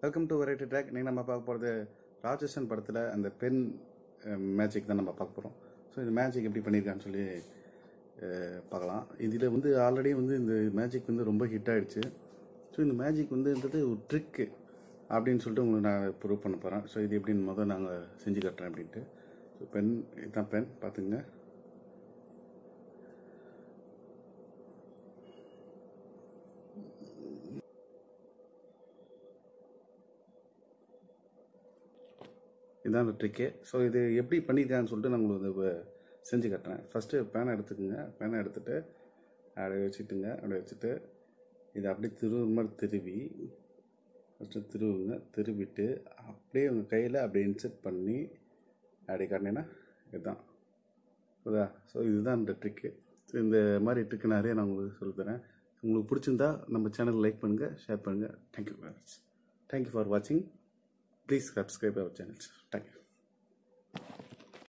welcome to variety track இன்னைக்கு நம்ம பார்க்க போகிறது ராட்சசன் படத்தில் அந்த பென் மேஜிக் தான் நம்ம பார்க்க போகிறோம் ஸோ இந்த மேஜிக் எப்படி பண்ணியிருக்கான்னு சொல்லி அஹ், பார்க்கலாம் இதில் வந்து ஆல்ரெடி வந்து இந்த மேஜிக் வந்து ரொம்ப ஹிட் ஆயிடுச்சு ஸோ இந்த மேஜிக் வந்துன்றது ஒரு ட்ரிக்கு அப்படின்னு சொல்லிட்டு உங்களுக்கு நான் ப்ரூவ் பண்ண போகிறேன் ஸோ இது எப்படின்னு முதல் நாங்கள் செஞ்சு காட்டுறேன் அப்படின்ட்டு ஸோ பென் இதுதான் பென் பார்த்துங்க இதுதான் அந்த ட்ரிக்கே ஸோ இது எப்படி பண்ணியிருக்காங்கன்னு சொல்லிட்டு நான் உங்களுக்கு இது செஞ்சு காட்டுறேன் ஃபஸ்ட்டு பேனை எடுத்துக்கோங்க பேனை எடுத்துகிட்டு அப்படியே வச்சுட்டுங்க அப்படியே வச்சுட்டு இதை அப்படியே திருவு மாதிரி திருவி ஃபஸ்ட்டு திருவுங்க திருவிட்டு அப்படியே உங்கள் கையில் அப்படியே இன்செர்ட் பண்ணி அப்படி காட்டினீங்கன்னா இதுதான் புரியுதா ஸோ இதுதான் இந்த ட்ரிக்கு ஸோ இந்த மாதிரி ட்ரிக்கு நிறைய நான் உங்களுக்கு சொல்லித்தரேன் உங்களுக்கு பிடிச்சிருந்தா நம்ம சேனல் லைக் பண்ணுங்கள் ஷேர் பண்ணுங்கள் thank you very much thank you for வாட்சிங் please subscribe our channels thank you